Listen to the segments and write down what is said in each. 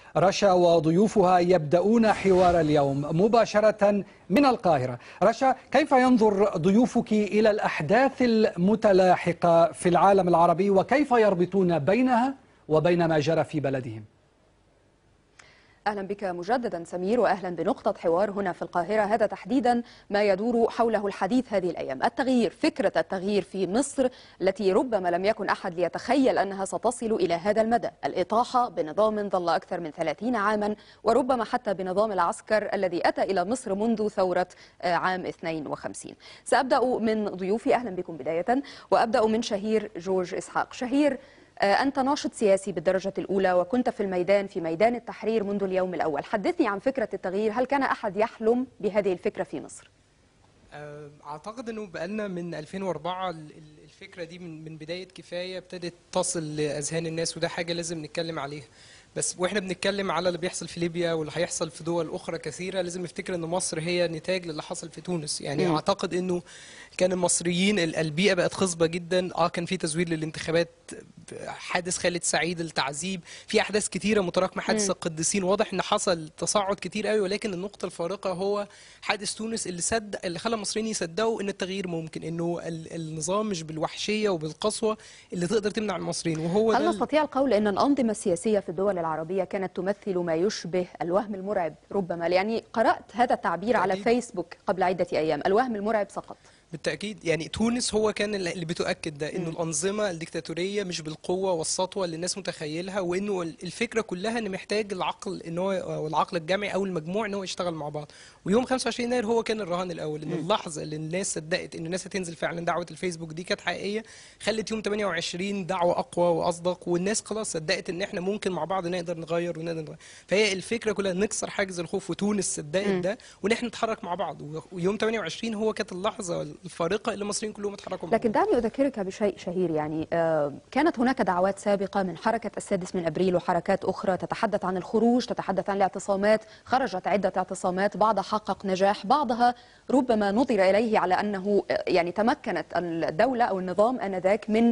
رشا وضيوفها يبدأون حوار اليوم مباشرة من القاهرة رشا كيف ينظر ضيوفك إلى الأحداث المتلاحقة في العالم العربي وكيف يربطون بينها وبين ما جرى في بلدهم أهلا بك مجددا سمير وأهلا بنقطة حوار هنا في القاهرة هذا تحديدا ما يدور حوله الحديث هذه الأيام التغيير فكرة التغيير في مصر التي ربما لم يكن أحد ليتخيل أنها ستصل إلى هذا المدى الإطاحة بنظام ظل أكثر من 30 عاما وربما حتى بنظام العسكر الذي أتى إلى مصر منذ ثورة عام 52 سأبدأ من ضيوفي أهلا بكم بداية وأبدأ من شهير جورج إسحاق شهير أنت ناشط سياسي بالدرجة الأولى وكنت في الميدان في ميدان التحرير منذ اليوم الأول حدثني عن فكرة التغيير هل كان أحد يحلم بهذه الفكرة في مصر؟ اعتقد انه بقالنا من 2004 الفكره دي من من بدايه كفايه ابتدت تصل لاذهان الناس وده حاجه لازم نتكلم عليها بس واحنا بنتكلم على اللي بيحصل في ليبيا واللي هيحصل في دول اخرى كثيره لازم نفتكر ان مصر هي نتاج للي حصل في تونس يعني م. اعتقد انه كان المصريين البيئه بقت خصبه جدا اه كان في تزوير للانتخابات حادث خالد سعيد التعذيب في احداث كتيره متراكمه حادث القديسين واضح ان حصل تصاعد كتير قوي ولكن النقطه الفارقه هو حادث تونس اللي صدق اللي خلى المصريين يصدقوا ان التغيير ممكن انه النظام مش بالوحشيه وبالقسوه اللي تقدر تمنع المصريين وهو هل نستطيع القول ان الانظمه السياسيه في الدول العربيه كانت تمثل ما يشبه الوهم المرعب ربما يعني قرات هذا التعبير على فيسبوك قبل عده ايام الوهم المرعب سقط بالتاكيد يعني تونس هو كان اللي بتؤكد ده انه الانظمه الديكتاتوريه مش بالقوه والسطوه اللي الناس متخيلها وانه الفكره كلها ان محتاج العقل ان هو والعقل الجمعي او المجموع ان هو يشتغل مع بعض ويوم 25 يناير هو كان الرهان الاول ان اللحظه اللي الناس صدقت ان الناس هتنزل فعلا دعوه الفيسبوك دي كانت حقيقيه خلت يوم 28 دعوه اقوى واصدق والناس خلاص صدقت ان احنا ممكن مع بعض نقدر نغير ونقدر نغير فهي الفكره كلها نكسر حاجز الخوف وتونس صدقت ده وان احنا نتحرك مع بعض ويوم 28 هو كانت اللحظه الفارقه اللي المصريين كلهم اتحركوا لكن دعني اذكرك بشيء شهير يعني كانت هناك دعوات سابقه من حركه السادس من ابريل وحركات اخرى تتحدث عن الخروج تتحدث عن الاعتصامات خرجت عده اعتصامات بعضها حقق نجاح بعضها ربما نظر اليه على انه يعني تمكنت الدوله او النظام انذاك من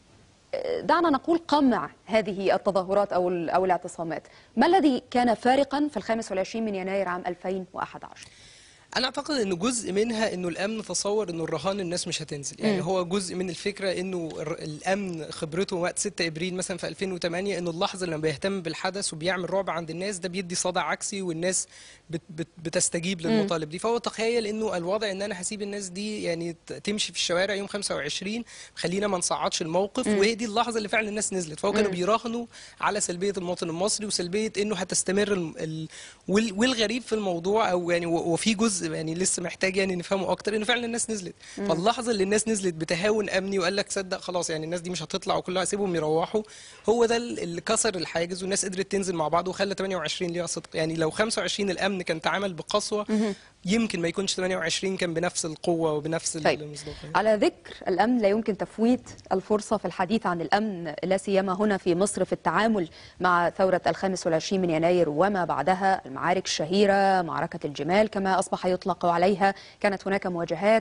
دعنا نقول قمع هذه التظاهرات او او الاعتصامات ما الذي كان فارقا في الخامس والعشرين من يناير عام 2011 انا اعتقد انه جزء منها انه الامن تصور انه الرهان الناس مش هتنزل يعني م. هو جزء من الفكره انه الامن خبرته وقت 6 ابريل مثلا في 2008 انه اللحظه لما بيهتم بالحدث وبيعمل رعب عند الناس ده بيدي صدى عكسي والناس بت بت بتستجيب للمطالب دي فهو تخيل انه الوضع ان انا هسيب الناس دي يعني تمشي في الشوارع يوم 25 خلينا ما نصعدش الموقف م. وهي دي اللحظه اللي فعلا الناس نزلت فهو كانوا بيراهنوا على سلبيه المواطن المصري وسلبيه انه هتستمر ال... والغريب في الموضوع او يعني وفي جزء يعني لسه محتاج يعني نفهمه اكتر انه فعلا الناس نزلت مم. فاللحظه اللي الناس نزلت بتهاون امني وقال لك صدق خلاص يعني الناس دي مش هتطلع وكلها هسيبهم يروحوا هو ده اللي كسر الحاجز والناس قدرت تنزل مع بعض وخلى 28 ليها صدق يعني لو 25 الامن كان تعامل بقسوه مم. يمكن ما يكونش 28 كان بنفس القوة وبنفس طيب. المصداقية على ذكر الأمن لا يمكن تفويت الفرصة في الحديث عن الأمن لا سيما هنا في مصر في التعامل مع ثورة الخامس والعشرين من يناير وما بعدها المعارك الشهيرة معركة الجمال كما أصبح يطلق عليها كانت هناك مواجهات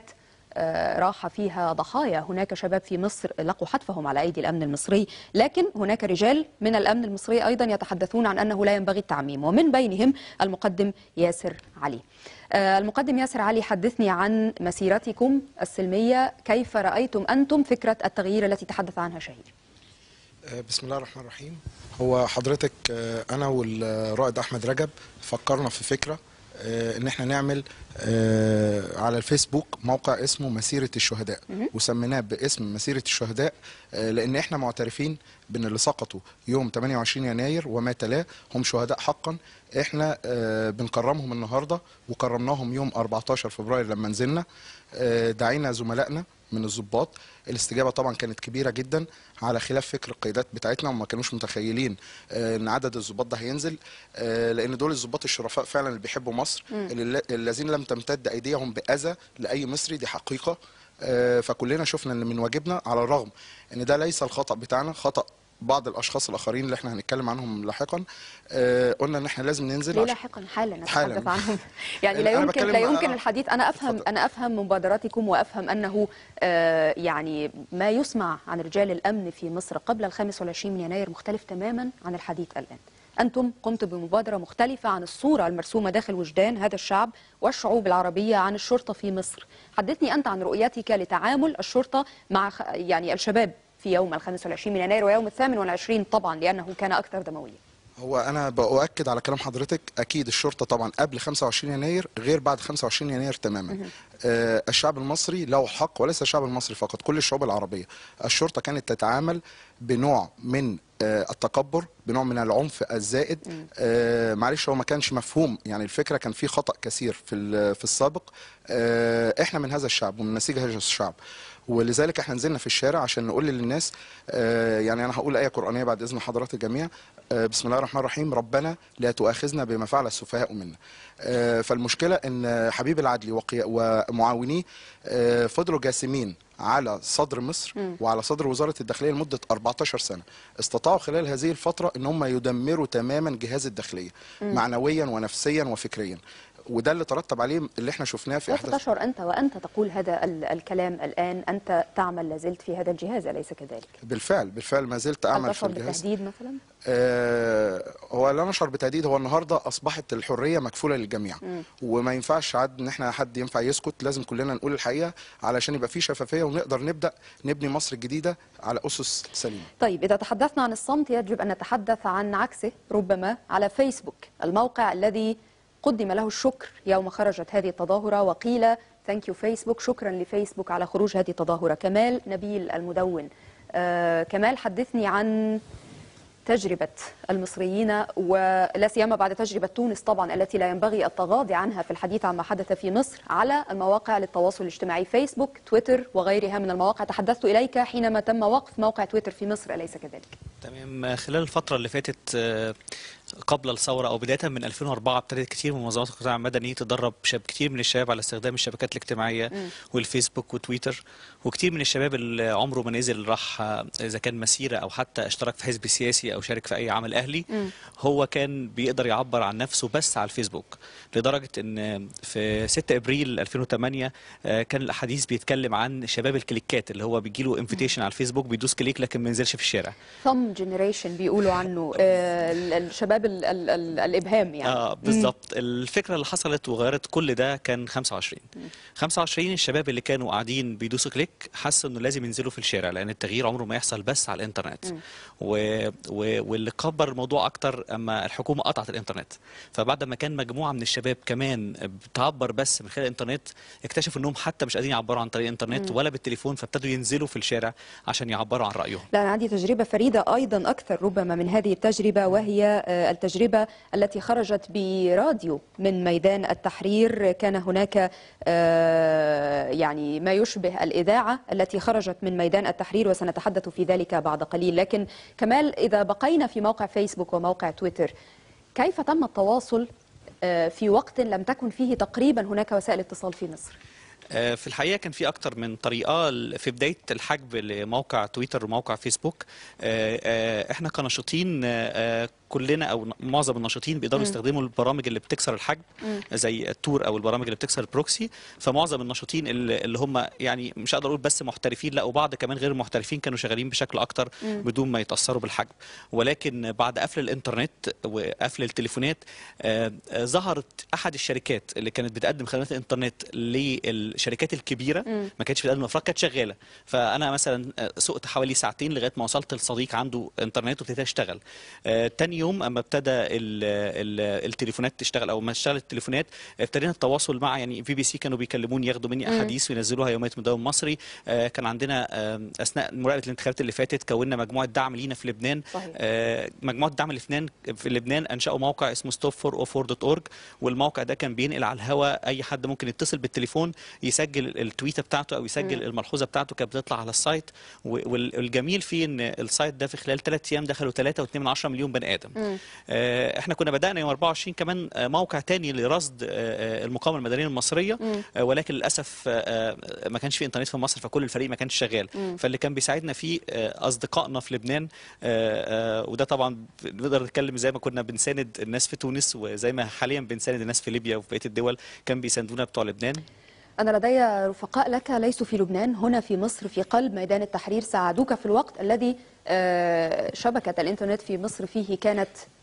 راح فيها ضحايا هناك شباب في مصر لقوا حتفهم على أيدي الأمن المصري لكن هناك رجال من الأمن المصري أيضا يتحدثون عن أنه لا ينبغي التعميم ومن بينهم المقدم ياسر علي المقدم ياسر علي حدثني عن مسيرتكم السلمية كيف رأيتم أنتم فكرة التغيير التي تحدث عنها شهير بسم الله الرحمن الرحيم هو حضرتك أنا والرائد أحمد رجب فكرنا في فكرة ان احنا نعمل على الفيسبوك موقع اسمه مسيرة الشهداء وسميناه باسم مسيرة الشهداء لان احنا معترفين بان اللي سقطوا يوم 28 يناير وما تلاه هم شهداء حقا احنا بنكرمهم النهارده وكرمناهم يوم 14 فبراير لما نزلنا دعينا زملائنا من الضباط الاستجابه طبعا كانت كبيره جدا على خلاف فكر القيادات بتاعتنا وما كانوش متخيلين ان عدد الضباط ده هينزل لان دول الضباط الشرفاء فعلا اللي بيحبوا مصر الذين لم تمتد ايديهم باذى لاي مصري دي حقيقه فكلنا شفنا ان من واجبنا على الرغم ان ده ليس الخطا بتاعنا خطا بعض الاشخاص الاخرين اللي احنا هنتكلم عنهم لاحقا آه قلنا ان احنا لازم ننزل ليه لاحقا حالا نتحدث عنهم يعني لا يمكن لا يمكن الحديث انا افهم اتفضل. انا افهم مبادراتكم وافهم انه آه يعني ما يسمع عن رجال الامن في مصر قبل الخامس والعشرين من يناير مختلف تماما عن الحديث الان أنتم قمتم بمبادرة مختلفة عن الصورة المرسومة داخل وجدان هذا الشعب والشعوب العربية عن الشرطة في مصر حدثني أنت عن رؤيتك لتعامل الشرطة مع خ- يعني الشباب في يوم الخامس والعشرين من يناير ويوم الثامن والعشرين طبعا لأنه كان أكثر دموية هو انا باؤكد على كلام حضرتك اكيد الشرطه طبعا قبل 25 يناير غير بعد 25 يناير تماما آه الشعب المصري له حق وليس الشعب المصري فقط كل الشعوب العربيه الشرطه كانت تتعامل بنوع من آه التكبر بنوع من العنف الزائد آه معلش هو ما كانش مفهوم يعني الفكره كان في خطا كثير في ال- في السابق آه احنا من هذا الشعب ومن نسيج هذا الشعب ولذلك احنا نزلنا في الشارع عشان نقول للناس آه يعني انا هقول ايه قرانيه بعد اذن حضرات الجميع آه بسم الله الرحمن الرحيم ربنا لا تؤاخذنا بما فعل السفهاء منا آه فالمشكله ان حبيب العدلي وقي- ومعاونيه آه فضلوا جاسمين على صدر مصر وعلى صدر وزاره الداخليه لمده 14 سنه استطاعوا خلال هذه الفتره ان هم يدمروا تماما جهاز الداخليه معنويا ونفسيا وفكريا وده اللي ترتب عليه اللي احنا شفناه في كيف احداث تشعر أنت وأنت تقول هذا ال- الكلام الآن أنت تعمل لازلت في هذا الجهاز أليس كذلك؟ بالفعل بالفعل ما زلت هل اعمل في تشعر الجهاز بالتهديد مثلا؟ آه، هو لا نشعر بتهديد هو النهارده اصبحت الحريه مكفوله للجميع وما ينفعش عد ان احنا حد ينفع يسكت لازم كلنا نقول الحقيقه علشان يبقى في شفافيه ونقدر نبدا نبني مصر الجديده على اسس سليمه طيب إذا تحدثنا عن الصمت يجب أن نتحدث عن عكسه ربما على فيسبوك الموقع الذي قدم له الشكر يوم خرجت هذه التظاهرة وقيل ثانك يو فيسبوك شكرا لفيسبوك على خروج هذه التظاهرة كمال نبيل المدون آه كمال حدثني عن تجربة المصريين ولا سيما بعد تجربة تونس طبعا التي لا ينبغي التغاضي عنها في الحديث عما حدث في مصر على المواقع للتواصل الاجتماعي فيسبوك تويتر وغيرها من المواقع تحدثت إليك حينما تم وقف موقع تويتر في مصر أليس كذلك؟ تمام خلال الفترة اللي فاتت آه، قبل الثورة أو بداية من 2004 ابتدت كتير من منظمات القطاع المدني تدرب شاب كتير من الشباب على استخدام الشبكات الاجتماعية والفيسبوك وتويتر وكتير من الشباب اللي عمره ما نزل راح آه، إذا كان مسيرة أو حتى اشترك في حزب سياسي أو شارك في أي عمل أهلي هو كان بيقدر يعبر عن نفسه بس على الفيسبوك لدرجة إن في 6 أبريل 2008 آه، كان الحديث بيتكلم عن شباب الكليكات اللي هو بيجيله انفيتيشن على الفيسبوك بيدوس كليك لكن ما ينزلش في الشارع ثم جنريشن بيقولوا عنه آه، ال- الشباب ال ال ال الإبهام يعني اه بالظبط الفكره اللي حصلت وغيرت كل ده كان 25 25 الشباب اللي كانوا قاعدين بيدوسوا كليك حسوا انه لازم ينزلوا في الشارع لان التغيير عمره ما يحصل بس على الانترنت و... و... واللي كبر الموضوع اكتر اما الحكومه قطعت الانترنت فبعد ما كان مجموعه من الشباب كمان بتعبر بس من خلال الانترنت اكتشفوا انهم حتى مش قادرين يعبروا عن طريق الانترنت ولا بالتليفون فابتدوا ينزلوا في الشارع عشان يعبروا عن رايهم لا أنا عندي تجربة فريدة أيضا أكثر ربما من هذه التجربة وهي آه، التجربة التي خرجت براديو من ميدان التحرير كان هناك آه، يعني ما يشبه الإذاعة التي خرجت من ميدان التحرير وسنتحدث في ذلك بعد قليل لكن كمال إذا بقينا في موقع فيسبوك وموقع تويتر كيف تم التواصل آه، في وقت لم تكن فيه تقريبا هناك وسائل اتصال في مصر آه، في الحقيقه كان في اكتر من طريقه ل- في بدايه الحجب لموقع تويتر وموقع فيسبوك آه، آه، احنا كناشطين آه، آه، كلنا او ن- معظم الناشطين بيقدروا يستخدموا البرامج اللي بتكسر الحجب زي التور او البرامج اللي بتكسر البروكسي فمعظم الناشطين اللي اللي هم يعني مش هقدر اقول بس محترفين لا وبعض كمان غير محترفين كانوا شغالين بشكل اكتر بدون ما يتاثروا بالحجب ولكن بعد قفل الانترنت وقفل التليفونات آه، آه، ظهرت احد الشركات اللي كانت بتقدم خدمات الانترنت للشركات الكبيره ما كانتش بتقدم افراد كانت شغاله فانا مثلا آه، سقت حوالي ساعتين لغايه ما وصلت لصديق عنده انترنت وابتديت اشتغل آه، تاني يوم اما ابتدى ال- ال- التليفونات تشتغل او ما اشتغلت التليفونات ابتدينا التواصل مع يعني في بي سي كانوا بيكلموني ياخدوا مني احاديث وينزلوها يوميه مدون مصري آه، كان عندنا آه، اثناء مراقبه الانتخابات اللي فاتت كونا مجموعه دعم لينا في لبنان صحيح. آه، مجموعه دعم لبنان في لبنان انشأوا موقع اسمه stop404.org والموقع ده كان بينقل على الهواء اي حد ممكن يتصل بالتليفون يسجل التويته بتاعته او يسجل الملحوظه بتاعته كانت بتطلع على السايت و- وال- والجميل فيه ان السايت ده في خلال ثلاث ايام دخلوا 3.2 مليون بني ادم آه، احنا كنا بدانا يوم 24 كمان آه، موقع تاني لرصد آه، آه، المقاومه المدنيه المصريه آه، ولكن للاسف آه، آه، ما كانش في انترنت في مصر فكل الفريق ما كانش شغال فاللي كان بيساعدنا فيه آه، اصدقائنا في لبنان آه، آه، وده طبعا نقدر نتكلم زي ما كنا بنساند الناس في تونس وزي ما حاليا بنساند الناس في ليبيا وفي بقيه الدول كان بيساندونا بتوع لبنان أنا لدي رفقاء لك ليسوا في لبنان هنا في مصر في قلب ميدان التحرير ساعدوك في الوقت الذي آه، شبكة الإنترنت في مصر فيه كانت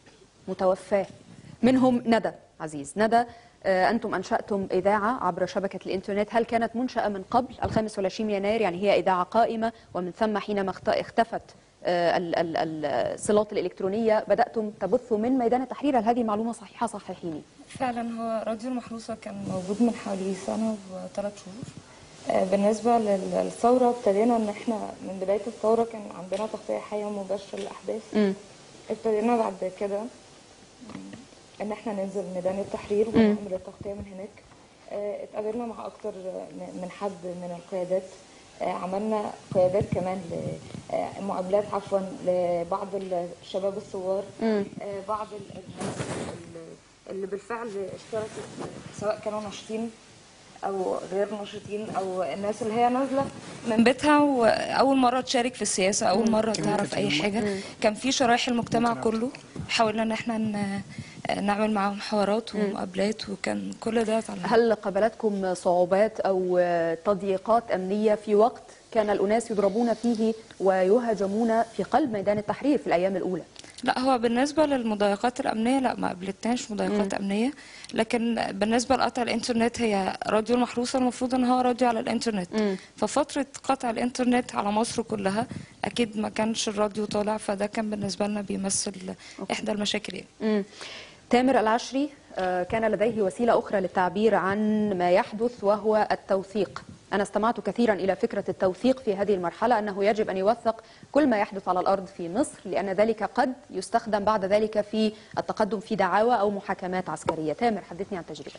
متوفاة منهم ندى عزيز ندى آه، أنتم أنشأتم إذاعة عبر شبكة الإنترنت هل كانت منشأة من قبل الخامس والعشرين يناير يعني هي إذاعة قائمة ومن ثم حينما اخت- اختفت آه، ال- ال- ال- الصلات الإلكترونية بدأتم تبثوا من ميدان التحرير هل هذه معلومة صحيحة صححيني فعلا هو راديو المحروسة كان موجود من حوالي سنة وثلاث شهور آه، بالنسبة لل- للثورة ابتدينا ان احنا من بداية الثورة كان عندنا تغطية حية مباشرة للأحداث ابتدينا بعد كده مم، ان احنا ننزل ميدان التحرير ونعمل التغطية من هناك آه، اتقابلنا مع اكتر م- من حد من القيادات آه، عملنا قيادات كمان ل- آه، مقابلات عفوا لبعض الشباب الثوار آه، بعض ال- الناس ال- اللي بالفعل اشتركت سواء كانوا ناشطين او غير ناشطين او الناس اللي هي نازله من بيتها واول مره تشارك في السياسه اول مره تعرف اي حاجه كان في شرايح المجتمع كله حاولنا ان احنا ن- نعمل معاهم حوارات ومقابلات وكان كل ده اتعلمنا هل قابلتكم صعوبات أو آه، تضييقات أمنية في وقت كان الأناس يضربون فيه ويهاجمون في قلب ميدان التحرير في الأيام الأولى لا هو بالنسبة للمضايقات الأمنية لا ما قابلتناش مضايقات أمنية لكن بالنسبة لقطع الإنترنت هي راديو المحروسة المفروض إن هو راديو على الإنترنت ففترة قطع الإنترنت على مصر كلها أكيد ما كانش الراديو طالع فده كان بالنسبة لنا بيمثل إحدى المشاكل يعني. مم. تامر العشري آه، كان لديه وسيلة أخرى للتعبير عن ما يحدث وهو التوثيق أنا استمعت كثيرا إلى فكرة التوثيق في هذه المرحلة أنه يجب أن يوثق كل ما يحدث على الأرض في مصر لأن ذلك قد يستخدم بعد ذلك في التقدم في دعاوى أو محاكمات عسكرية تامر حدثني عن تجربتك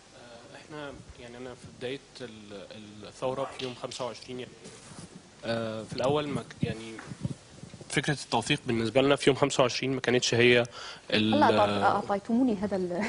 احنا يعني انا في بدايه ال- الثوره في يوم 25 يعني آه، في الاول ما ك- يعني فكره التوثيق بالنسبه لنا في يوم 25 ما كانتش هي ال- هلا أعطيت- أعطيتموني هذا ال-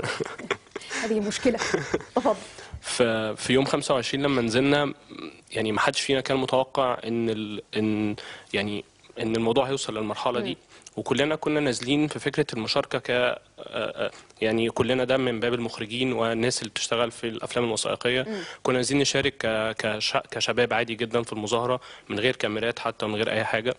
هذه مشكلة تفضل في في يوم 25 لما نزلنا يعني ما حدش فينا كان متوقع ان ال ان يعني ان الموضوع هيوصل للمرحله دي وكلنا كنا نازلين في فكره المشاركه ك آه، آه، يعني كلنا ده من باب المخرجين والناس اللي بتشتغل في الافلام الوثائقيه كنا نازلين نشارك ك- كش- كشباب عادي جدا في المظاهره من غير كاميرات حتى من غير اي حاجه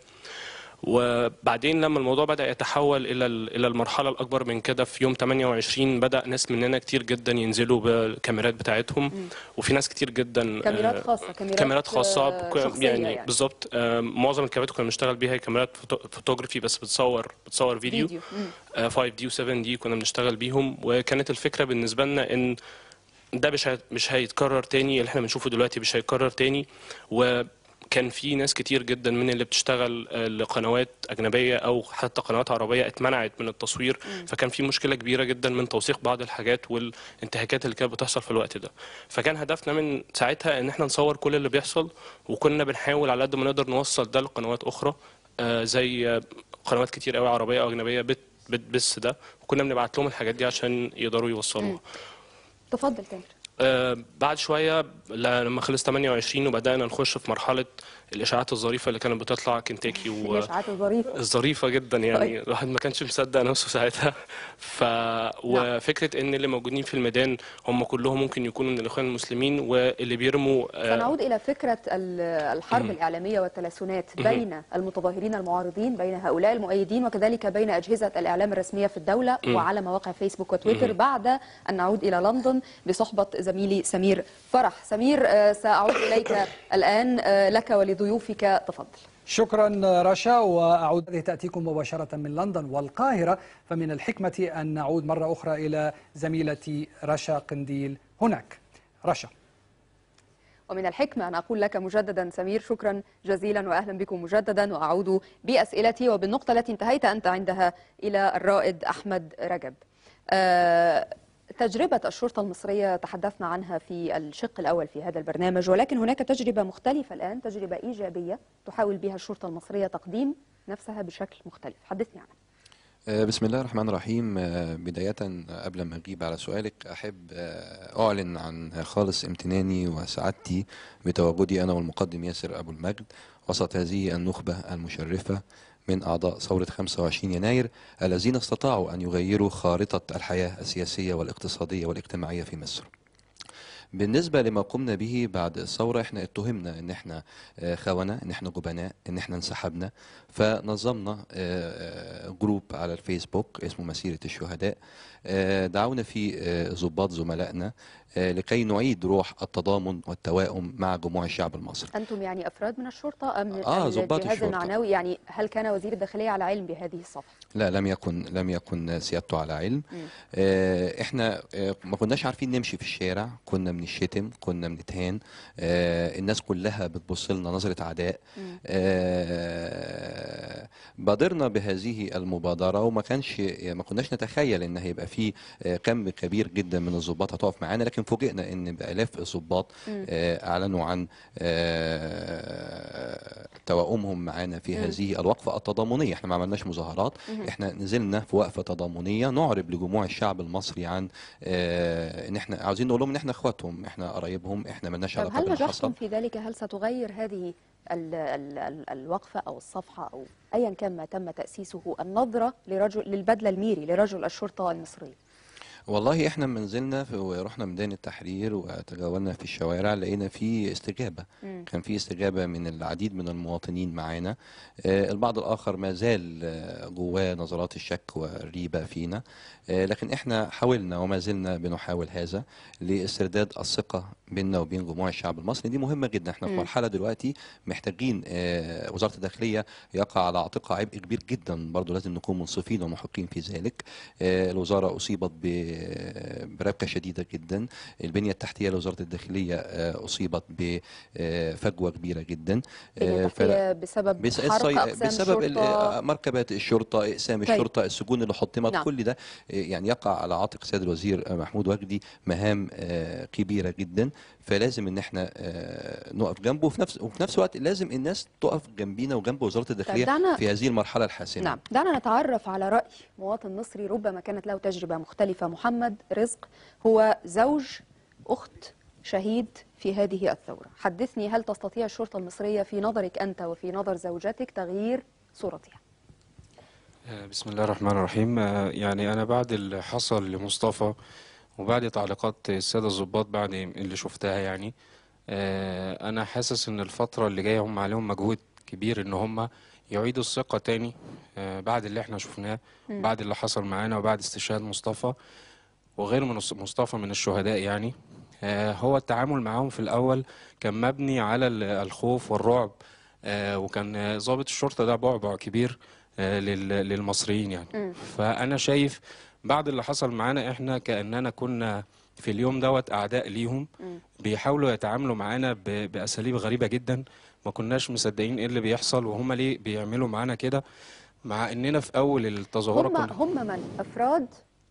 وبعدين لما الموضوع بدا يتحول الى ال- الى المرحله الاكبر من كده في يوم 28 بدا ناس مننا كتير جدا ينزلوا بالكاميرات بتاعتهم وفي ناس كتير جدا كاميرات آه، خاصة كاميرات, كاميرات خاصه آه، بك- شخصية يعني, يعني. بالظبط آه، معظم الكاميرات اللي كنا بنشتغل بيها هي كاميرات فوتو- فوتوغرافي بس بتصور بتصور فيديو, فيديو. مم. آه، 5 دي و7 دي كنا بنشتغل بيهم وكانت الفكره بالنسبه لنا ان ده مش هي- مش هيتكرر تاني اللي احنا بنشوفه دلوقتي مش هيتكرر تاني وكان في ناس كتير جدا من اللي بتشتغل آه، لقنوات اجنبيه او حتى قنوات عربيه اتمنعت من التصوير فكان في مشكله كبيره جدا من توثيق بعض الحاجات والانتهاكات اللي كانت بتحصل في الوقت ده فكان هدفنا من ساعتها ان احنا نصور كل اللي بيحصل وكنا بنحاول على قد ما نقدر نوصل ده لقنوات اخرى آه، زي آه، قنوات كتير قوي عربيه او اجنبيه بت بتبث ده وكنا بنبعت لهم الحاجات دي عشان يقدروا يوصلوها تفضل تامر آه، بعد شويه لما خلص 28 وبدانا نخش في مرحله الاشاعات الظريفه اللي كانت بتطلع كنتاكي و الإشاعات الظريفة ظريفه جدا يعني طيب. الواحد ما كانش مصدق نفسه ساعتها ف وفكره ان اللي موجودين في الميدان هم كلهم ممكن يكونوا من الاخوان المسلمين واللي بيرموا آه، سنعود إلى فكرة ال- الحرب الإعلامية والتلاسنات بين المتظاهرين المعارضين بين هؤلاء المؤيدين وكذلك بين أجهزة الإعلام الرسمية في الدولة وعلى مواقع فيسبوك وتويتر بعد أن نعود إلى لندن بصحبة زميلي سمير فرح سمير آه، سأعود إليك الآن آه، لك ولضيوفك تفضل شكرا رشا وأعود هذه تأتيكم مباشرة من لندن والقاهرة فمن الحكمة أن نعود مرة أخرى إلى زميلتي رشا قنديل هناك رشا ومن الحكمة أن أقول لك مجددا سمير شكرا جزيلا وأهلا بكم مجددا وأعود بأسئلتي وبالنقطة التي انتهيت أنت عندها إلى الرائد أحمد رجب آه، تجربة الشرطة المصرية تحدثنا عنها في الشق الأول في هذا البرنامج ولكن هناك تجربة مختلفة الآن تجربة إيجابية تحاول بها الشرطة المصرية تقديم نفسها بشكل مختلف حدثني عنها آه، بسم الله الرحمن الرحيم آه، بداية آه، قبل ما أجيب على سؤالك أحب آه، أعلن عن خالص امتناني وسعادتي بتواجدي أنا والمقدم ياسر أبو المجد وسط هذه النخبة المشرفة من أعضاء ثورة 25 يناير الذين استطاعوا أن يغيروا خارطة الحياة السياسية والاقتصادية والاجتماعية في مصر بالنسبة لما قمنا به بعد الثورة احنا اتهمنا ان احنا آه، خونة ان احنا جبناء ان احنا انسحبنا فنظمنا آه، آه، جروب على الفيسبوك اسمه مسيرة الشهداء آه، دعونا فيه آه، ضباط زملائنا آه، لكي نعيد روح التضامن والتوائم مع جموع الشعب المصري أنتم يعني أفراد من الشرطة أم آه، ضباط الجهاز الشرطة. المعنوي يعني هل كان وزير الداخلية على علم بهذه الصفحة؟ لا لم يكن لم يكن سيادته على علم مم. آه، احنا آه، ما كناش عارفين نمشي في الشارع كنا بنشتم كنا بنتهان آه، الناس كلها بتبص لنا نظرة عداء مم. آه، بادرنا بهذه المبادرة وما كانش ما كناش نتخيل ان هيبقى في آه، كم كبير جدا من الضباط هتقف معانا لكن فوجئنا ان بالاف الضباط مم. آه، اعلنوا عن آه، توائمهم معانا في مم. هذه الوقفة التضامنية احنا ما عملناش مظاهرات مهم. احنا نزلنا في وقفة تضامنية نعرب لجموع الشعب المصري عن آه، ان احنا عاوزين نقول لهم ان احنا اخواتهم احنا قرايبهم احنا مالناش طب علاقة هل باللي نجحتم حصل في ذلك هل ستغير هذه ال ال ال الوقفة أو الصفحة أو أيا كان ما تم تأسيسه النظرة لرجل للبدلة الميري لرجل الشرطة المصري والله احنا لما نزلنا في- ورحنا ميدان التحرير وتجولنا في الشوارع لقينا في استجابة مم. كان في استجابة من العديد من المواطنين معانا آه، البعض الآخر ما زال آه، جواه نظرات الشك والريبة فينا آه، لكن احنا حاولنا وما زلنا بنحاول هذا لاسترداد الثقة بيننا وبين جموع الشعب المصري دي مهمة جدا احنا في مم. مرحلة دلوقتي محتاجين آه، وزارة الداخلية يقع على عاتقها عبء كبير جدا برضو لازم نكون منصفين ومحقين في ذلك آه، الوزارة أصيبت ب- بربكة شديدة جدا البنية التحتية لوزارة الداخلية آه، أصيبت بفجوة كبيرة جدا بنية آه، فلا- تحتية بسبب بس حرق الصي... أقسام بسبب ال- الشرطة مركبات الشرطة إقسام طيب. الشرطة السجون اللي حطمت نعم. كل ده آه، يعني يقع على عاتق سيد الوزير آه، محمود وجدي مهام آه، كبيرة جدا فلازم ان احنا آه، نقف جنبه وفي نفس وفي نفس الوقت لازم الناس تقف جنبينا وجنب وزارة الداخلية دعنا- في هذه المرحلة الحاسمة نعم دعنا نتعرف على رأي مواطن مصري ربما كانت له تجربة مختلفة محمد رزق هو زوج أخت شهيد في هذه الثورة حدثني هل تستطيع الشرطة المصرية في نظرك أنت وفي نظر زوجتك تغيير صورتها آه، بسم الله الرحمن الرحيم آه، يعني أنا بعد اللي حصل لمصطفى وبعد تعليقات السادة الضباط بعد اللي شفتها يعني آه، أنا حاسس إن الفترة اللي جاية هم عليهم مجهود كبير إن هم يعيدوا الثقة تاني آه، بعد اللي احنا شفناه مم. بعد اللي حصل معانا وبعد استشهاد مصطفى وغير من مصطفى من الشهداء يعني آه، هو التعامل معاهم في الأول كان مبني على ال- الخوف والرعب آه، وكان آه، ضابط الشرطة ده بعبع كبير آه، لل- للمصريين يعني مم. فأنا شايف بعد اللي حصل معانا احنا كأننا كنا في اليوم دوت أعداء ليهم مم. بيحاولوا يتعاملوا معانا ب- بأساليب غريبة جدا ما كناش مصدقين ايه اللي بيحصل وهما ليه بيعملوا معانا كده مع اننا في اول التظاهرة هم كنا هم من أفراد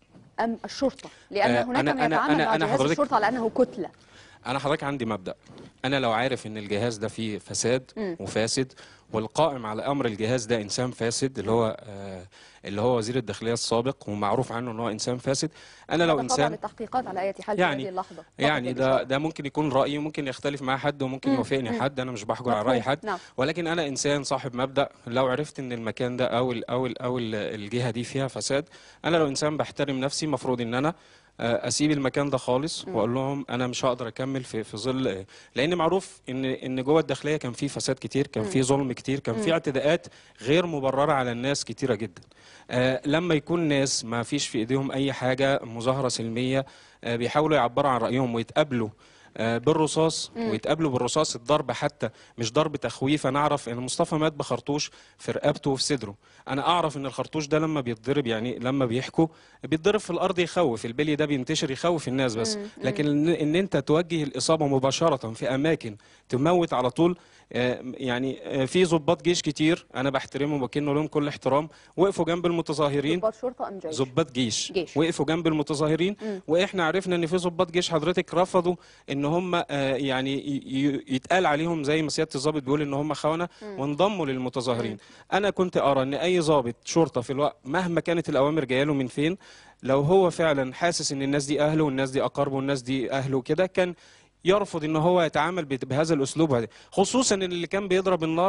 أم الشرطة لأن آه، هناك أنا- من أنا- يتعامل أنا- مع أنا جهاز حضرتك- الشرطة على أنه كتلة انا حضرتك عندي مبدأ انا لو عارف ان الجهاز ده فيه فساد مم. وفاسد والقائم على امر الجهاز ده انسان فاسد اللي هو آه اللي هو وزير الداخليه السابق ومعروف عنه ان هو انسان فاسد انا لو هذا خضع انسان للتحقيقات على أي حال في يعني- هذه اللحظة فقط يعني ده للإشارة. ده ممكن يكون رايي ممكن يختلف مع حد وممكن مم. يوافقني مم. حد انا مش بحجر على راي مفهوم. حد نعم ولكن انا انسان صاحب مبدا لو عرفت ان المكان ده او ال او ال او ال الجهه دي فيها فساد انا لو انسان بحترم نفسي المفروض ان انا آه، اسيب المكان ده خالص مم. واقول لهم انا مش هقدر اكمل في في ظل لان معروف ان ان جوه الداخليه كان في فساد كتير كان مم. في ظلم كتير كان في مم. اعتداءات غير مبرره على الناس كتيره جدا آه، لما يكون ناس ما فيش في ايديهم اي حاجه مظاهره سلميه آه، بيحاولوا يعبروا عن رايهم ويتقابلوا آه، بالرصاص مم. ويتقابلوا بالرصاص الضرب حتى مش ضرب تخويف انا اعرف ان مصطفى مات بخرطوش في رقبته وفي صدره انا اعرف ان الخرطوش ده لما بيتضرب يعني لما بيحكوا بيتضرب في الارض يخوف البلي ده بينتشر يخوف الناس بس مم. لكن ان, إن انت توجه الاصابه مباشره في اماكن تموت على طول آه، يعني آه، في ضباط جيش كتير انا بحترمهم وكنه لهم كل احترام وقفوا جنب المتظاهرين ضباط شرطة أم جيش ضباط جيش. جيش. وقفوا جنب المتظاهرين مم. واحنا عرفنا ان في ضباط جيش حضرتك رفضوا ان هم آه، يعني ي- ي- يتقال عليهم زي ما سياده الضابط بيقول ان هم خونه مم. وانضموا للمتظاهرين انا كنت ارى ان اي ضابط شرطه في الوقت مهما كانت الاوامر جايه له من فين لو هو فعلا حاسس ان الناس دي اهله والناس دي اقاربه والناس دي اهله كده كان يرفض ان هو يتعامل بت- بهذا الاسلوب هذا خصوصا ان اللي كان بيضرب النار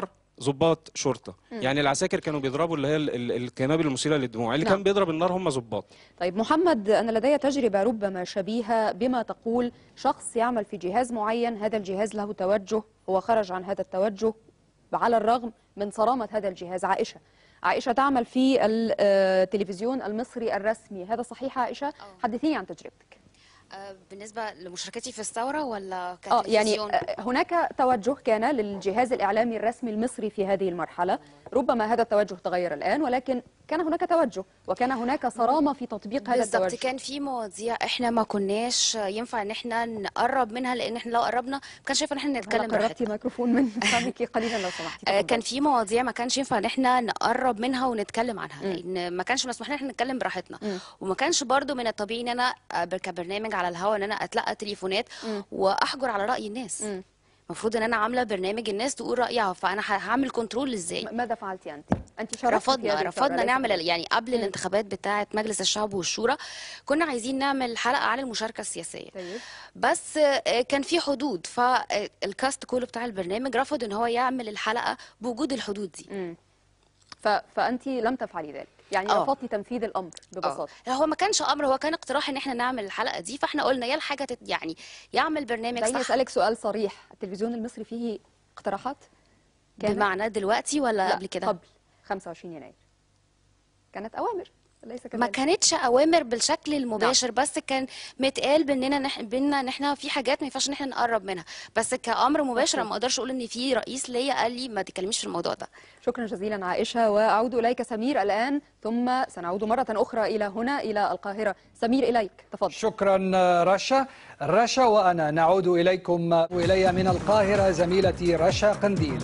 ضباط شرطه مم. يعني العساكر كانوا بيضربوا اللي هي ال- ال- القنابل المسيله للدموع اللي نعم. كان بيضرب النار هم ضباط طيب محمد أنا لدي تجربة ربما شبيهة بما تقول شخص يعمل في جهاز معين هذا الجهاز له توجه هو خرج عن هذا التوجه على الرغم من صرامة هذا الجهاز عائشة عائشة تعمل في التلفزيون المصري الرسمي هذا صحيح عائشة؟ حدثيني عن تجربتك آه، بالنسبة لمشاركتي في الثورة ولا اه يعني كتلفزيون؟ آه، هناك توجه كان للجهاز الإعلامي الرسمي المصري في هذه المرحلة ربما هذا التوجه تغير الآن ولكن كان هناك توجه وكان هناك صرامة في تطبيق هذا بالظبط التوجه كان في مواضيع احنا ما كناش ينفع ان احنا نقرب منها لان احنا لو قربنا ما كانش ينفع ان احنا نتكلم هلا قربتي براحتنا ميكروفون من فمك قليلا لو سمحتي آه، تفضلي. كان في مواضيع ما كانش ينفع ان احنا نقرب منها ونتكلم عنها لان ما كانش مسموح لنا ان احنا نتكلم براحتنا مم. وما كانش برضو من الطبيعي ان انا آه، كبرنامج على الهواء ان انا اتلقى تليفونات مم. واحجر على راي الناس مم. المفروض ان انا عامله برنامج الناس تقول رايها فانا ه- هعمل كنترول ازاي م- ماذا فعلتي أنت؟ أنت شاركتي في رفضنا هذه الثورة، رفضنا ليس نعمل كذلك. يعني قبل مم. الانتخابات بتاعه مجلس الشعب والشورى كنا عايزين نعمل حلقه عن المشاركه السياسيه طيب بس آه، كان في حدود فالكاست كله بتاع البرنامج رفض ان هو يعمل الحلقه بوجود الحدود دي مم. ف... فأنت لم تفعلي ذلك يعني آه. رفضتي تنفيذ الأمر ببساطة لا، هو ما كانش امر هو كان اقتراح ان احنا نعمل الحلقه دي فاحنا قلنا يا الحاجه تت يعني يعمل برنامج دعيني صح أسألك سؤال صريح التلفزيون المصري فيه اقتراحات؟ كانت؟ بمعنى دلوقتي ولا لا قبل كده قبل 25 يناير كانت أوامر ليس كذلك ما كانتش اوامر بالشكل المباشر بس كان متقال باننا نح... بينا ان احنا في حاجات ما ينفعش ان احنا نقرب منها بس كامر مباشر أنا ما اقدرش اقول ان في رئيس ليا قال لي ما تتكلميش في الموضوع ده شكرا جزيلا عائشة وأعود إليك سمير الآن ثم سنعود مرة أخرى إلى هنا إلى القاهرة سمير إليك تفضل شكرا رشا رشا وأنا نعود إليكم وإلي من القاهرة زميلتي رشا قنديل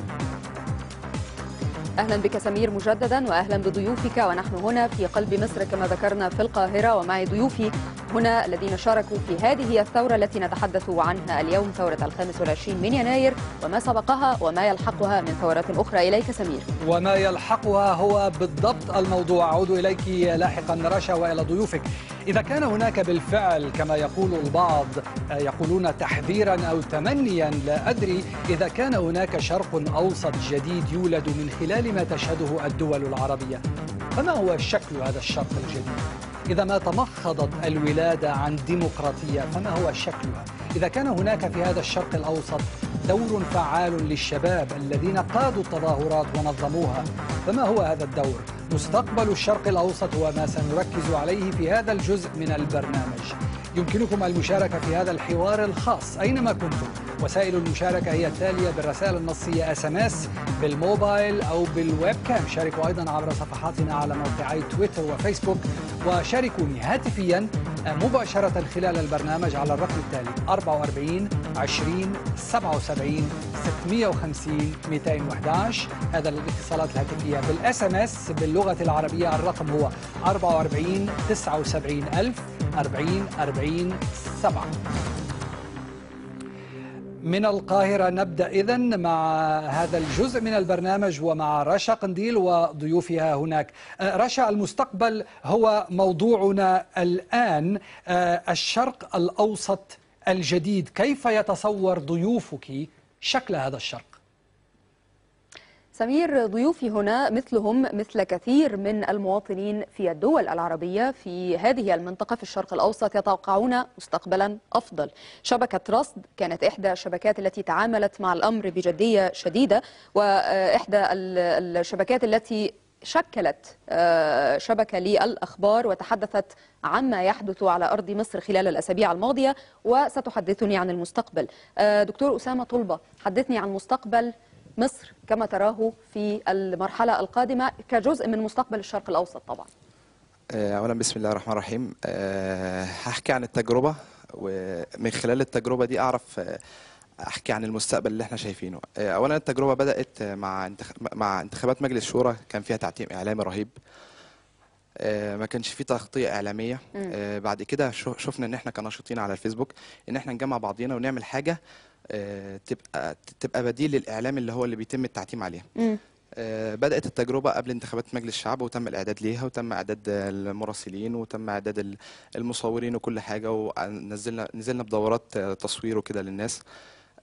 أهلا بك سمير مجددا وأهلا بضيوفك ونحن هنا في قلب مصر كما ذكرنا في القاهرة ومعي ضيوفي هنا الذين شاركوا في هذه الثورة التي نتحدث عنها اليوم ثورة الخامس والعشرين من يناير وما سبقها وما يلحقها من ثورات أخرى إليك سمير وما يلحقها هو بالضبط الموضوع أعود إليك لاحقا رشا وإلى ضيوفك إذا كان هناك بالفعل كما يقول البعض آه، يقولون تحذيرا أو تمنيا لا أدري إذا كان هناك شرق أوسط جديد يولد من خلال ما تشهده الدول العربية فما هو شكل هذا الشرق الجديد؟ إذا ما تمخضت الولادة عن ديمقراطية فما هو شكلها؟ إذا كان هناك في هذا الشرق الأوسط دور فعال للشباب الذين قادوا التظاهرات ونظموها فما هو هذا الدور؟ مستقبل الشرق الأوسط هو ما سنركز عليه في هذا الجزء من البرنامج يمكنكم المشاركة في هذا الحوار الخاص أينما كنتم وسائل المشاركة هي التالية بالرسائل النصية اس ام اس بالموبايل أو بالويب كام شاركوا أيضا عبر صفحاتنا على موقعي تويتر وفيسبوك وشاركوني هاتفيا مباشرة خلال البرنامج على الرقم التالي 44 20 77 650 211 هذا للاتصالات الهاتفية بالاس ام اس باللغة العربية الرقم هو 44 79 ألف 40 40 7 من القاهرة نبدأ إذن مع هذا الجزء من البرنامج ومع رشا قنديل وضيوفها هناك آه، رشا المستقبل هو موضوعنا الآن آه، الشرق الأوسط الجديد كيف يتصور ضيوفك شكل هذا الشرق؟ سمير ضيوفي هنا مثلهم مثل كثير من المواطنين في الدول العربية في هذه المنطقة في الشرق الأوسط يتوقعون مستقبلا أفضل شبكة رصد كانت إحدى الشبكات التي تعاملت مع الأمر بجدية شديدة وإحدى ال- الشبكات التي شكلت آه، شبكة للأخبار وتحدثت عما يحدث على أرض مصر خلال الأسابيع الماضية وستحدثني عن المستقبل آه، دكتور أسامة طلبة حدثني عن مستقبل مصر كما تراه في المرحلة القادمة كجزء من مستقبل الشرق الأوسط طبعا آه، أولا بسم الله الرحمن الرحيم آه، هحكي عن التجربة ومن خلال التجربة دي أعرف آه، أحكي عن المستقبل اللي احنا شايفينه آه، أولا التجربة بدأت آه، مع انتخ... مع انتخابات مجلس الشورى كان فيها تعتيم إعلامي رهيب آه، ما كانش فيه تغطية إعلامية مم. آه، بعد كده شو- شفنا إن احنا كناشطين على الفيسبوك إن احنا نجمع بعضينا ونعمل حاجة آه، تبقى تبقى بديل للإعلام اللي هو اللي بيتم التعتيم عليه آه، بدأت التجربة قبل انتخابات مجلس الشعب وتم الإعداد ليها وتم إعداد المراسلين وتم إعداد ال- المصورين وكل حاجة ونزلنا نزلنا بدورات آه، تصوير وكده للناس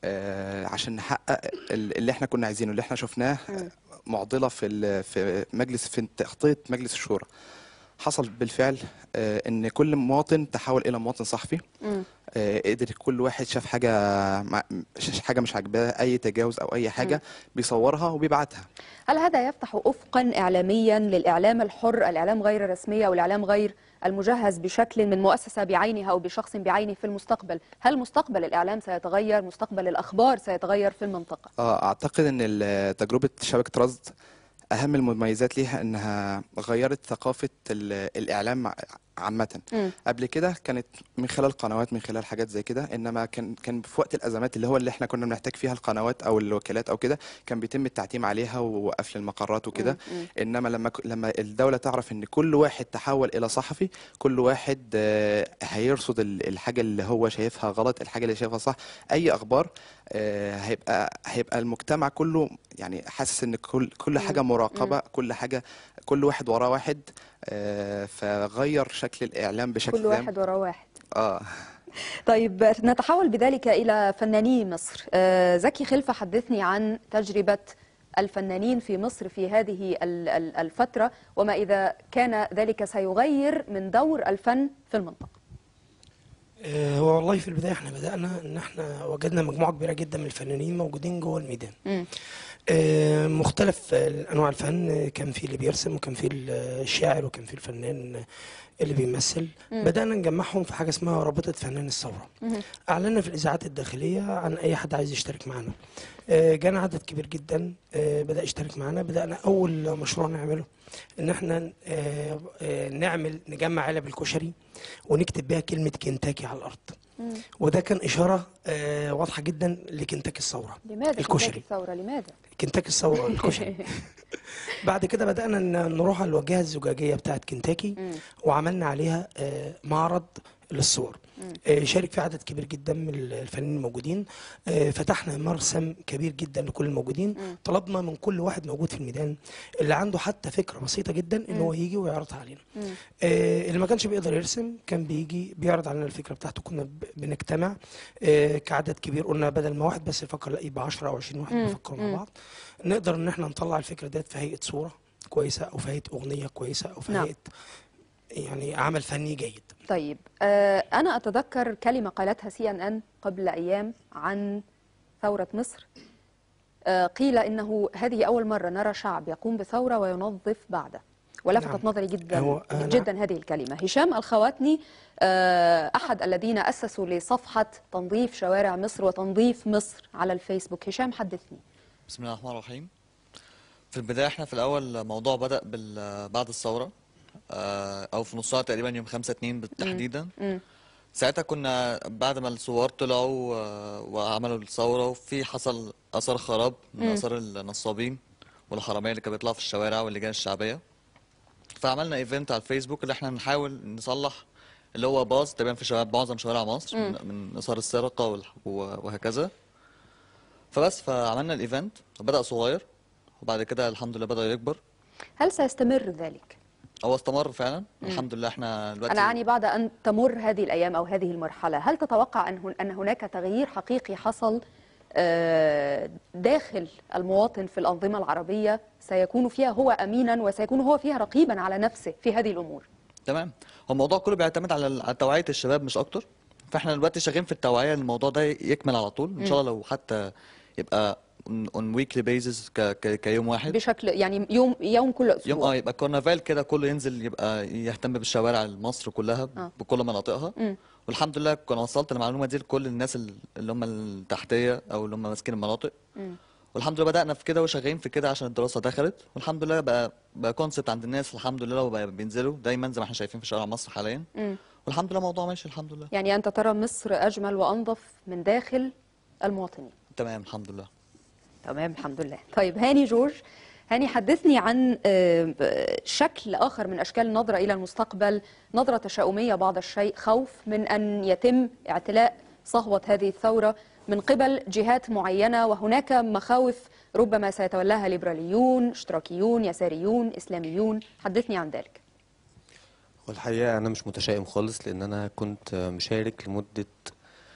آه، عشان نحقق ال- اللي احنا كنا عايزينه اللي احنا شفناه معضله في ال- في مجلس في تخطيط مجلس الشورى حصل بالفعل آه، ان كل مواطن تحول الى مواطن صحفي مم. آه، قدر كل واحد شاف حاجه مع- ش- حاجه مش عاجباه اي تجاوز او اي حاجه بيصورها وبيبعتها هل هذا يفتح افقا اعلاميا للاعلام الحر الاعلام غير الرسمي او الاعلام غير المجهز بشكل من مؤسسه بعينها او بشخص بعينه في المستقبل هل مستقبل الاعلام سيتغير مستقبل الاخبار سيتغير في المنطقه اه اعتقد ان ال- تجربه شبكه رصد اهم المميزات ليها انها غيرت ثقافه ال- الاعلام ع- عامه مم. قبل كده كانت من خلال قنوات من خلال حاجات زي كده انما كان كان في وقت الازمات اللي هو اللي احنا كنا بنحتاج فيها القنوات او الوكالات او كده كان بيتم التعتيم عليها وقفل المقرات وكده انما لما ك- لما الدوله تعرف ان كل واحد تحول الى صحفي كل واحد آه، هيرصد ال- الحاجه اللي هو شايفها غلط الحاجه اللي شايفها صح اي اخبار آه، هيبقى هيبقى المجتمع كله يعني حاسس ان كل كل حاجه مراقبه كل حاجه كل واحد وراه واحد آه، فغير شكل الاعلام بشكل كل تام. واحد وراء واحد اه طيب نتحول بذلك إلى فناني مصر آه، زكي خلفة حدثني عن تجربة الفنانين في مصر في هذه ال- ال- الفترة وما إذا كان ذلك سيغير من دور الفن في المنطقة آه، هو والله في البداية احنا بدأنا ان احنا وجدنا مجموعة كبيرة جدا من الفنانين موجودين جوه الميدان مم. آه، مختلف آه، انواع الفن آه، كان في اللي بيرسم وكان في الشاعر وكان في الفنان اللي بيمثل مم. بدأنا نجمعهم في حاجة اسمها رابطة فنان الثورة مم. أعلنا في الإذاعات الداخلية عن أي حد عايز يشترك معنا آه، جانا عدد كبير جدا آه، بدأ يشترك معنا بدأنا أول مشروع نعمله إن احنا آه، آه، نعمل نجمع علب الكشري ونكتب بيها كلمة كنتاكي على الأرض مم. وده كان إشارة آه، واضحة جدا لكنتاكي الثورة لماذا الكشري كنتاكي الثورة لماذا؟ كنتاكي الثورة الكشري بعد كده بدأنا ن- نروح على الواجهة الزجاجية بتاعت كنتاكي مم. وعملنا عليها آه، معرض للصور مم. آه، شارك فيه عدد كبير جدا من الفنانين الموجودين آه، فتحنا مرسم كبير جدا لكل الموجودين مم. طلبنا من كل واحد موجود في الميدان اللي عنده حتى فكرة بسيطة جدا ان هو يجي ويعرضها علينا مم. آه، اللي ما كانش بيقدر يرسم كان بيجي بيعرض علينا الفكره بتاعته كنا ب- بنجتمع آه، كعدد كبير قلنا بدل ما واحد بس يفكر لا يبقى 10 او 20 واحد مم. بيفكروا مم. مع بعض نقدر ان احنا نطلع الفكره ديت في هيئه صوره كويسه او في هيئه اغنيه كويسه او في نعم. هيئه يعني عمل فني جيد طيب آه، أنا أتذكر كلمة قالتها سي أن أن قبل أيام عن ثورة مصر آه، قيل إنه هذه أول مرة نرى شعب يقوم بثورة وينظف بعده ولفتت نعم. نظري جدا هو أنا- جدا هذه الكلمة هشام الخواتني آه، أحد الذين أسسوا لصفحة تنظيف شوارع مصر وتنظيف مصر على الفيسبوك هشام حدثني بسم الله الرحمن الرحيم في البداية احنا في الأول موضوع بدأ بال- بعد الثورة آه، أو في نصها تقريبا يوم 5 2 بالتحديدا مم. ساعتها كنا بعد ما الثوار طلعوا آه، وعملوا الثورة وفي حصل آثار خراب من مم. آثار النصابين والحرامية اللي كانوا بيطلعوا في الشوارع واللجان الشعبية فعملنا ايفنت على الفيسبوك اللي احنا نحاول نصلح اللي هو باظ تقريبا في شوارع معظم شوارع مصر من, من آثار السرقة والح- وهكذا فبس فعملنا الايفنت بدأ صغير وبعد كده الحمد لله بدأ يكبر هل سيستمر ذلك؟ هو استمر فعلا الحمد لله احنا دلوقتي أنا أعني بعد أن تمر هذه الأيام أو هذه المرحلة هل تتوقع أن هن- أن هناك تغيير حقيقي حصل آه، داخل المواطن في الأنظمة العربية سيكون فيها هو أمينا وسيكون هو فيها رقيبا على نفسه في هذه الأمور تمام هو الموضوع كله بيعتمد على على توعية الشباب مش اكتر فاحنا دلوقتي شغالين في التوعية إن الموضوع ده يكمل على طول ان شاء الله لو حتى يبقى on weekly basis ك... ك... كيوم واحد بشكل يعني يوم يوم كل يوم أسبوع اه يبقى كرنفال كده كله ينزل يبقى يهتم بالشوارع مصر كلها آه. بكل مناطقها مم. والحمد لله كنا وصلت المعلومه دي لكل الناس ال- اللي هم التحتيه او اللي هم ماسكين المناطق مم. والحمد لله بدانا في كده وشغالين في كده عشان الدراسه دخلت والحمد لله بقى بقى كونسبت عند الناس الحمد لله وبقى بينزلوا دايما زي ما احنا شايفين في شوارع مصر حاليا مم. والحمد لله الموضوع ماشي الحمد لله يعني أنت ترى مصر أجمل وأنظف من داخل المواطنين تمام الحمد لله تمام الحمد لله طيب هاني جورج هاني حدثني عن آه، آه، شكل آخر من أشكال النظرة إلى المستقبل نظرة تشاؤمية بعض الشيء خوف من أن يتم اعتلاء صهوة هذه الثورة من قبل جهات معينة وهناك مخاوف ربما سيتولاها ليبراليون اشتراكيون يساريون إسلاميون حدثني عن ذلك والحقيقة أنا مش متشائم خالص لأن أنا كنت مشارك لمدة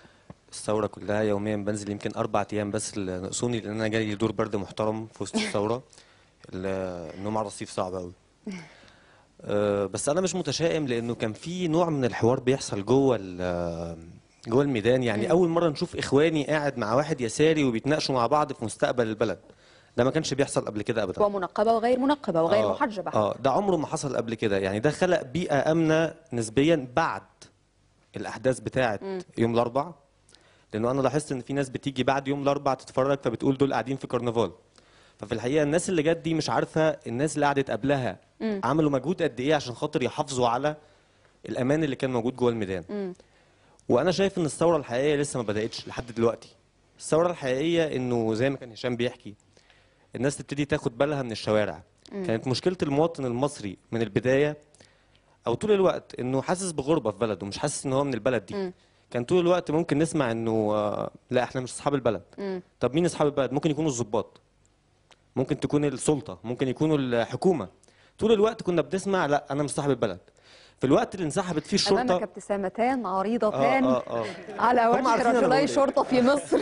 الثورة كلها يوميا بنزل يمكن أربع أيام بس اللي ناقصوني لأن أنا جالي دور برد محترم في وسط الثورة ال- النوم على الرصيف صعب أوي أه، بس أنا مش متشائم لأنه كان في نوع من الحوار بيحصل جوه ال- جوه الميدان يعني مم. أول مرة نشوف إخواني قاعد مع واحد يساري وبيتناقشوا مع بعض في مستقبل البلد ده ما كانش بيحصل قبل كده أبدا ومنقبة وغير منقبة وغير آه، محجبة اه ده عمره ما حصل قبل كده يعني ده خلق بيئة آمنة نسبيا بعد الأحداث بتاعة مم. يوم الأربع لأنه أنا لاحظت إن في ناس بتيجي بعد يوم الأربع تتفرج فبتقول دول قاعدين في كرنفال ففي الحقيقة الناس اللي جت دي مش عارفة الناس اللي قعدت قبلها مم. عملوا مجهود قد إيه عشان خاطر يحافظوا على الأمان اللي كان موجود جوه الميدان مم. وانا شايف ان الثوره الحقيقيه لسه ما بداتش لحد دلوقتي الثوره الحقيقيه انه زي ما كان هشام بيحكي الناس تبتدي تاخد بالها من الشوارع مم. كانت مشكله المواطن المصري من البدايه او طول الوقت انه حاسس بغربه في بلده مش حاسس ان هو من البلد دي مم. كان طول الوقت ممكن نسمع انه آه، لا احنا مش اصحاب البلد مم. طب مين اصحاب البلد ممكن يكونوا الضباط ممكن تكون السلطه ممكن يكونوا الحكومه طول الوقت كنا بنسمع لا انا مش صاحب البلد في الوقت اللي انسحبت فيه الشرطه أمامك ابتسامتان عريضتان آه، آه، آه. على هم وجه عارفين أنا بقول رجلي إيه. شرطة في مصر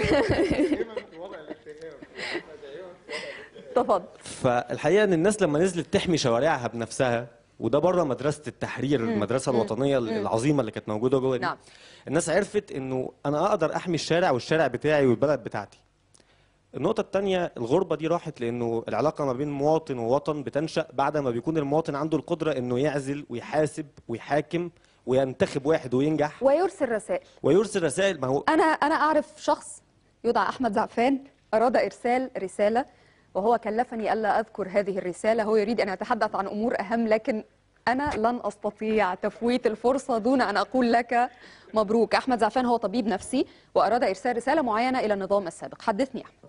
تفضل فالحقيقه ان الناس لما نزلت تحمي شوارعها بنفسها وده بره مدرسه التحرير مم. المدرسه مم. الوطنيه مم. العظيمه اللي كانت موجوده جوه دي نعم. الناس عرفت انه انا اقدر احمي الشارع والشارع بتاعي والبلد بتاعتي النقطة التانية الغربة دي راحت لأنه العلاقة ما بين مواطن ووطن بتنشأ بعد ما بيكون المواطن عنده القدرة إنه يعزل ويحاسب ويحاكم وينتخب واحد وينجح ويرسل رسائل ويرسل رسائل ما هو أنا أنا أعرف شخص يدعى أحمد زعفان أراد إرسال رسالة وهو كلفني ألا أذكر هذه الرسالة هو يريد أن يتحدث عن أمور أهم لكن أنا لن أستطيع تفويت الفرصة دون أن أقول لك مبروك أحمد زعفان هو طبيب نفسي وأراد إرسال رسالة معينة إلى النظام السابق حدثني أحمد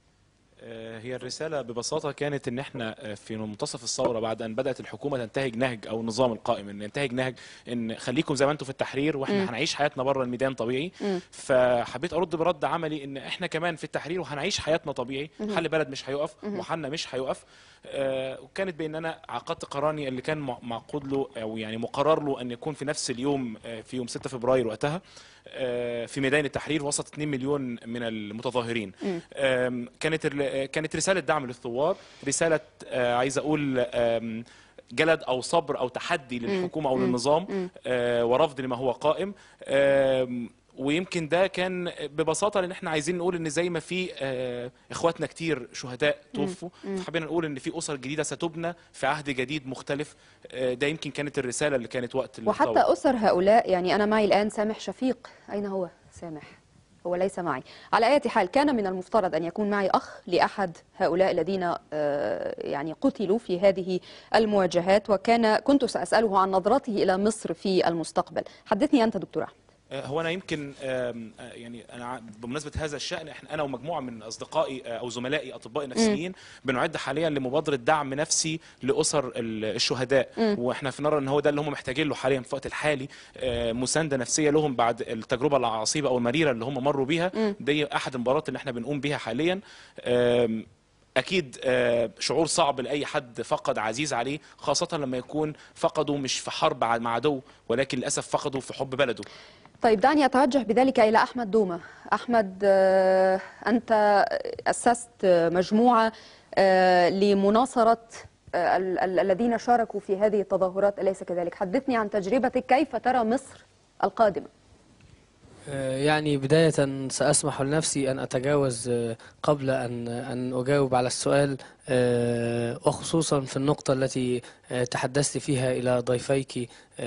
آه، هي الرسالة ببساطة كانت إن إحنا آه، في منتصف الثورة بعد أن بدأت الحكومة تنتهج نهج أو النظام القائم إن ينتهج نهج إن خليكم زي ما أنتم في التحرير مم. وإحنا هنعيش حياتنا بره الميدان طبيعي مم. فحبيت أرد برد عملي إن إحنا كمان في التحرير وهنعيش حياتنا طبيعي مم. حل بلد مش هيقف مم. وحالنا مش هيقف آه، وكانت بان انا عقدت قراري اللي كان مع- معقود له او يعني مقرر له ان يكون في نفس اليوم آه، في يوم 6 فبراير وقتها آه، في ميدان التحرير وسط 2 مليون من المتظاهرين مم. آم، كانت ال- كانت رساله دعم للثوار رساله آه، عايز اقول آم، جلد او صبر او تحدي للحكومه او مم. للنظام مم. آه، ورفض لما هو قائم آم، ويمكن ده كان ببساطه لان احنا عايزين نقول ان زي ما في آه، اخواتنا كتير شهداء توفوا مم. فحبينا نقول ان في اسر جديده ستبنى في عهد جديد مختلف آه، ده يمكن كانت الرساله اللي كانت وقت وحتى الثورة. أسر هؤلاء يعني أنا معي الآن سامح شفيق أين هو سامح هو ليس معي على أي حال كان من المفترض أن يكون معي أخ لأحد هؤلاء الذين آه، يعني قتلوا في هذه المواجهات وكان كنت سأسأله عن نظرته إلى مصر في المستقبل حدثني أنت دكتور أحمد آه، هو انا يمكن آم، آه، يعني انا ع- بمناسبه هذا الشان احنا انا ومجموعه من اصدقائي آه، او زملائي اطباء نفسيين بنعد حاليا لمبادره دعم نفسي لاسر ال- الشهداء مم. واحنا في نرى ان هو ده اللي هم محتاجين له حاليا في الوقت الحالي آه، مسانده نفسيه لهم بعد التجربه العصيبه او المريره اللي هم مروا بيها مم. دي احد المباريات اللي احنا بنقوم بيها حاليا آم، اكيد آه، شعور صعب لاي حد فقد عزيز عليه خاصه لما يكون فقده مش في حرب ع- مع عدو ولكن للاسف فقده في حب بلده طيب دعني أتوجه بذلك إلى أحمد دومة أحمد آه، أنت أسست مجموعة آه، لمناصرة آه، ال- ال- الذين شاركوا في هذه التظاهرات أليس كذلك حدثني عن تجربتك كيف ترى مصر القادمة آه، يعني بداية سأسمح لنفسي أن أتجاوز آه، قبل أن أن أجاوب على السؤال آه، وخصوصا في النقطة التي آه، تحدثت فيها إلى ضيفيك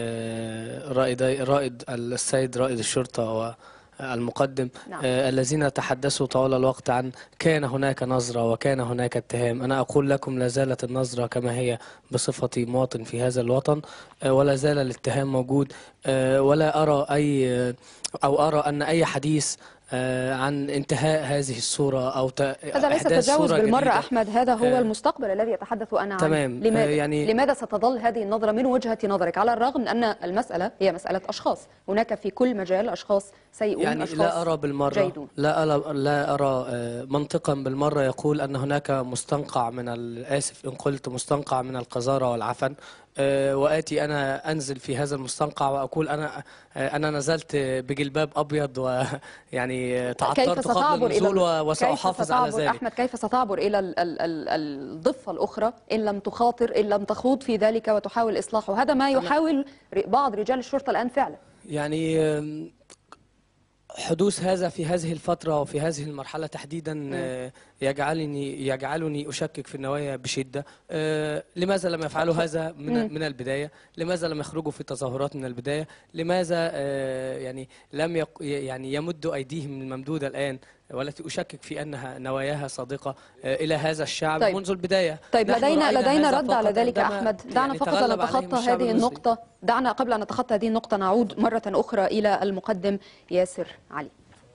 آه، رائدي رائد السيد رائد الشرطة والمقدم نعم. آه، الذين تحدثوا طوال الوقت عن كان هناك نظرة وكان هناك اتهام أنا أقول لكم لا زالت النظرة كما هي بصفتي مواطن في هذا الوطن آه، ولا زال الاتهام موجود آه، ولا أرى أي أو أرى أن أي حديث آه، عن انتهاء هذه الصورة أو ت- هذا ليس إحداث تجاوز صورة بالمرة جديدة. أحمد هذا هو آه، المستقبل الذي يتحدث أنا عنه تمام. لماذا؟ آه، يعني- لماذا ستظل هذه النظرة من وجهة نظرك على الرغم من أن المسألة هي مسألة أشخاص هناك في كل مجال أشخاص سيئون يعني أشخاص لا أرى بالمرة جيدون لا أرى لا أرى آه، منطقا بالمرة يقول أن هناك مستنقع من ال- آسف إن قلت مستنقع من القذارة والعفن آه، وآتي أنا أنزل في هذا المستنقع وأقول أنا آه، أنا نزلت بجلباب أبيض ويعني كيف تعطرت قبل ستعبر إلى النزول ال- و- وسأحافظ كيف على ستعبر ذلك أحمد كيف ستعبر إلى ال- ال- ال- الضفة الأخرى إن لم تخاطر إن لم تخوض في ذلك وتحاول إصلاحه هذا ما يحاول ر- بعض رجال الشرطة الآن فعلا يعني آم، حدوث هذا في هذه الفترة وفي هذه المرحلة تحديدا آه، يجعلني يجعلني أشكك في النوايا بشدة آه، لماذا لم يفعلوا هذا مم. من من البداية لماذا لم يخرجوا في تظاهرات من البداية لماذا آه، يعني لم يق يعني يمدوا أيديهم الممدودة الآن والتي أشكك في أنها نواياها صادقة آه، إلى هذا الشعب طيب. منذ البداية طيب نحن لدينا رأينا لدينا هذا رد على فقط ذلك عندما أحمد دعنا يعني فقط تغلب أن عليهم نتخطى الشعب هذه المصري. النقطة دعنا قبل أن نتخطى هذه النقطة نعود مرة أخرى إلى المقدم ياسر علي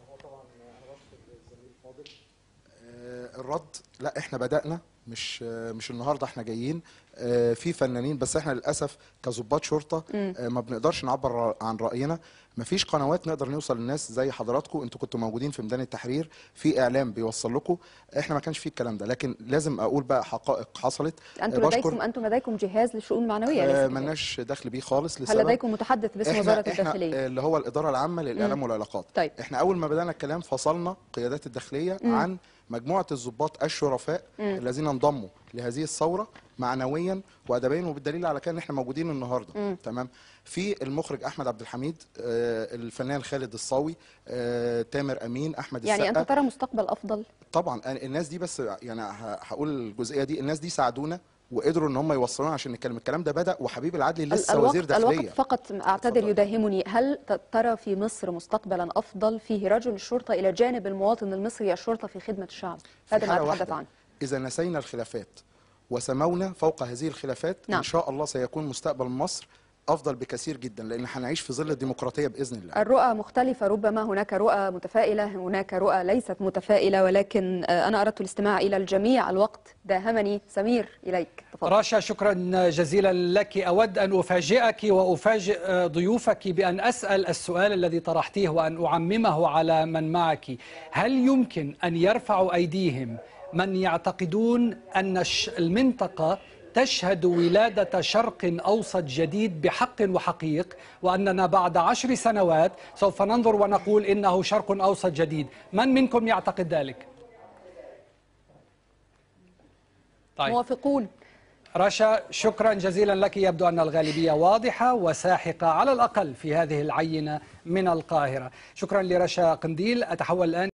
آه، الرد لا احنا بدأنا مش آه، مش النهارده احنا جايين آه، في فنانين بس احنا للاسف كظباط شرطه مم. آه، ما بنقدرش نعبر عن راينا مفيش قنوات نقدر نوصل للناس زي حضراتكم انتوا كنتوا موجودين في ميدان التحرير في اعلام بيوصل لكم احنا ما كانش فيه الكلام ده لكن لازم اقول بقى حقائق حصلت آه، أنتم بشكر- لديكم أنتم لديكم جهاز للشؤون المعنوية آه، ليس كذلك. ملناش دخل بيه خالص هل لسبب لديكم متحدث باسم إحنا- وزارة إحنا الداخلية آه، اللي هو الاداره العامه للاعلام مم. والعلاقات طيب. احنا اول ما بدانا الكلام فصلنا قيادات الداخليه مم. عن مجموعه الضباط الشرفاء مم. الذين انضموا لهذه الثوره معنويا وادبيا وبالدليل على كده ان احنا موجودين النهارده مم. تمام في المخرج احمد عبد الحميد آه، الفنان خالد الصاوي آه، تامر امين احمد يعني أنت السقا ترى مستقبل أفضل طبعا أنا- الناس دي بس يعني ه- هقول الجزئيه دي الناس دي ساعدونا وقدروا ان هم يوصلونا عشان نتكلم الكلام ده بدا وحبيب العدلي لسه الوقت وزير داخليه الوقت فقط أعتذر يداهمني هل ت- ترى في مصر مستقبلا أفضل فيه رجل الشرطة إلى جانب المواطن المصري الشرطة في خدمة الشعب في هذا ما حالة أتحدث واحدة، عنه إذا نسينا الخلافات وسمونا فوق هذه الخلافات نعم. إن شاء الله سيكون مستقبل مصر أفضل بكثير جدا لأن هنعيش في ظل الديمقراطية بإذن الله الرؤى مختلفة ربما هناك رؤى متفائلة هناك رؤى ليست متفائلة ولكن آه، أنا أردت الاستماع إلى الجميع الوقت داهمني سمير إليك تفضل راشا شكرا جزيلا لك أود أن أفاجئك وأفاجئ ضيوفك بأن أسأل السؤال الذي طرحتيه وأن أعممه على من معك هل يمكن أن يرفعوا أيديهم من يعتقدون أن الش- المنطقة تشهد ولادة شرق أوسط جديد بحق وحقيق وأننا بعد عشر سنوات سوف ننظر ونقول إنه شرق أوسط جديد من منكم يعتقد ذلك؟ طيب. موافقون رشا شكرا جزيلا لك يبدو أن الغالبية واضحة وساحقة على الأقل في هذه العينة من القاهرة شكرا لرشا قنديل أتحول الآن